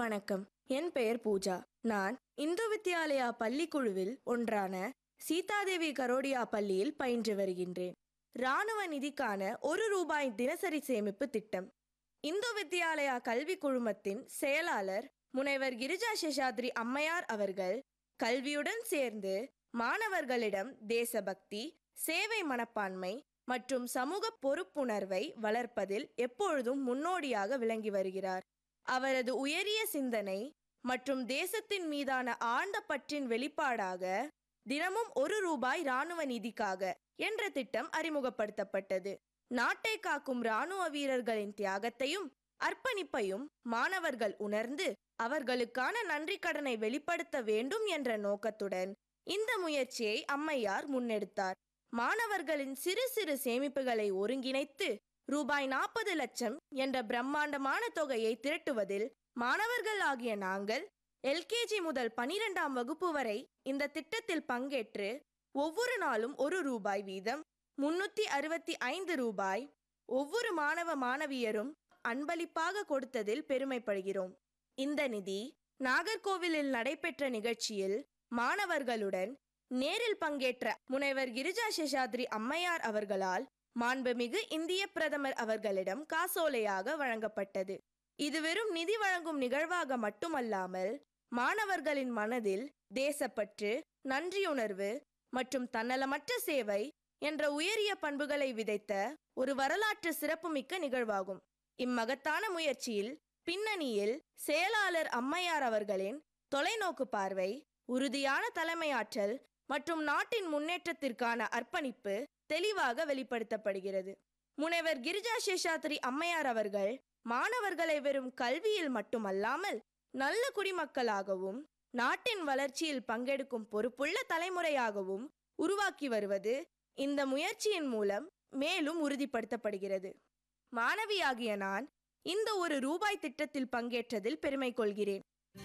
வணக்கம் என் பெயர் பூஜா நான் இந்து வித்யாலயா பள்ளிக்குழுவில் ஒன்றான சீதாதேவி கரோடியா பள்ளியில் பயின்று வருகின்றேன் இராணுவ நிதிக்கான ஒரு ரூபாய் தினசரி சேமிப்பு திட்டம் இந்து வித்யாலயா கல்வி குழுமத்தின் செயலாளர் முனைவர் கிரிஜா சேஷாத்ரி அம்மையார் அவர்கள் கல்வியுடன் சேர்ந்து மாணவர்களிடம் தேசபக்தி சேவை மனப்பான்மை மற்றும் சமூக பொறுப்புணர்வை வளர்ப்பதில் எப்பொழுதும் முன்னோடியாக விளங்கி வருகிறார் அவரது உயரிய சிந்தனை மற்றும் தேசத்தின் மீதான ஆழ்ந்த பற்றின் வெளிப்பாடாக தினமும் ஒரு ரூபாய் இராணுவ நிதிக்காக என்ற திட்டம் அறிமுகப்படுத்தப்பட்டது நாட்டை காக்கும் இராணுவ வீரர்களின் தியாகத்தையும் அர்ப்பணிப்பையும் மாணவர்கள் உணர்ந்து அவர்களுக்கான நன்றி கடனை வெளிப்படுத்த வேண்டும் என்ற நோக்கத்துடன் இந்த முயற்சியை அம்மையார் முன்னெடுத்தார் மாணவர்களின் சிறு சிறு சேமிப்புகளை ஒருங்கிணைத்து ரூபாய் நாற்பது லட்சம் என்ற பிரம்மாண்டமான தொகையை திரட்டுவதில் மாணவர்கள் ஆகிய நாங்கள் எல்கேஜி முதல் பனிரெண்டாம் வகுப்பு வரை இந்த திட்டத்தில் பங்கேற்று ஒவ்வொரு நாளும் ஒரு ரூபாய் வீதம் முன்னூத்தி அறுபத்தி ஐந்து ரூபாய் ஒவ்வொரு மாணவ மாணவியரும் அன்பளிப்பாக கொடுத்ததில் பெருமைப்படுகிறோம் இந்த நிதி நாகர்கோவிலில் நடைபெற்ற நிகழ்ச்சியில் மாணவர்களுடன் நேரில் பங்கேற்ற முனைவர் கிரிஜா சேஷாத்ரி அம்மையார் அவர்களால் மாண்புமிகு இந்திய பிரதமர் அவர்களிடம் காசோலையாக வழங்கப்பட்டது இது வெறும் நிதி வழங்கும் நிகழ்வாக மட்டுமல்லாமல் மாணவர்களின் மனதில் தேசப்பற்று நன்றியுணர்வு மற்றும் தன்னலமற்ற சேவை என்ற உயரிய பண்புகளை விதைத்த ஒரு வரலாற்று சிறப்புமிக்க நிகழ்வாகும் இம்மகத்தான முயற்சியில் பின்னணியில் செயலாளர் அம்மையார் அவர்களின் தொலைநோக்கு பார்வை உறுதியான தலைமையாற்றல் மற்றும் நாட்டின் முன்னேற்றத்திற்கான அர்ப்பணிப்பு தெளிவாக வெளிப்படுத்தப்படுகிறது முனைவர் கிரிஜா சேஷாத்ரி அம்மையார் அவர்கள் மாணவர்களை வெறும் கல்வியில் மட்டுமல்லாமல் நல்ல குடிமக்களாகவும் நாட்டின் வளர்ச்சியில் பங்கெடுக்கும் பொறுப்புள்ள தலைமுறையாகவும் உருவாக்கி வருவது இந்த முயற்சியின் மூலம் மேலும் உறுதிப்படுத்தப்படுகிறது மாணவியாகிய நான் இந்த ஒரு ரூபாய் திட்டத்தில் பங்கேற்றதில் பெருமை கொள்கிறேன்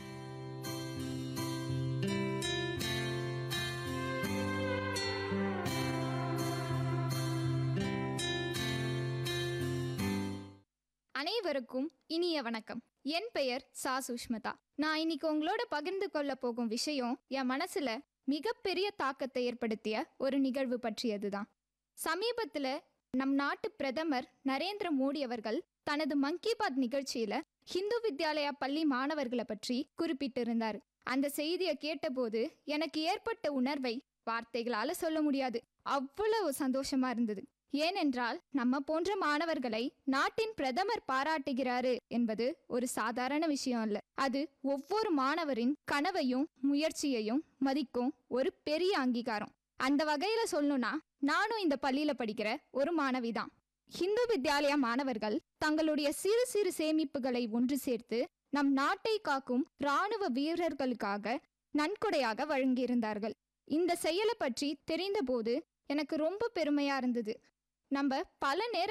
அனைவருக்கும் இனிய வணக்கம் என் பெயர் சா சுஷ்மிதா நான் இன்னைக்கு உங்களோட பகிர்ந்து கொள்ள போகும் விஷயம் என் மனசுல மிகப்பெரிய தாக்கத்தை ஏற்படுத்திய ஒரு நிகழ்வு பற்றியதுதான் சமீபத்துல நம் நாட்டு பிரதமர் நரேந்திர மோடி அவர்கள் தனது மன் கி பாத் நிகழ்ச்சியில ஹிந்து வித்யாலயா பள்ளி மாணவர்களை பற்றி குறிப்பிட்டிருந்தார் அந்த செய்தியை கேட்டபோது எனக்கு ஏற்பட்ட உணர்வை வார்த்தைகளால சொல்ல முடியாது அவ்வளவு சந்தோஷமா இருந்தது ஏனென்றால் நம்ம போன்ற மாணவர்களை நாட்டின் பிரதமர் பாராட்டுகிறாரு என்பது ஒரு சாதாரண விஷயம் அல்ல அது ஒவ்வொரு மாணவரின் கனவையும் முயற்சியையும் மதிக்கும் ஒரு பெரிய அங்கீகாரம் அந்த வகையில சொல்லணும்னா நானும் இந்த பள்ளியில படிக்கிற ஒரு மாணவிதான் ஹிந்து வித்யாலயா மாணவர்கள் தங்களுடைய சிறு சிறு சேமிப்புகளை ஒன்று சேர்த்து நம் நாட்டை காக்கும் இராணுவ வீரர்களுக்காக நன்கொடையாக வழங்கியிருந்தார்கள் இந்த செயலை பற்றி தெரிந்தபோது எனக்கு ரொம்ப பெருமையா இருந்தது நம்ம பல நேர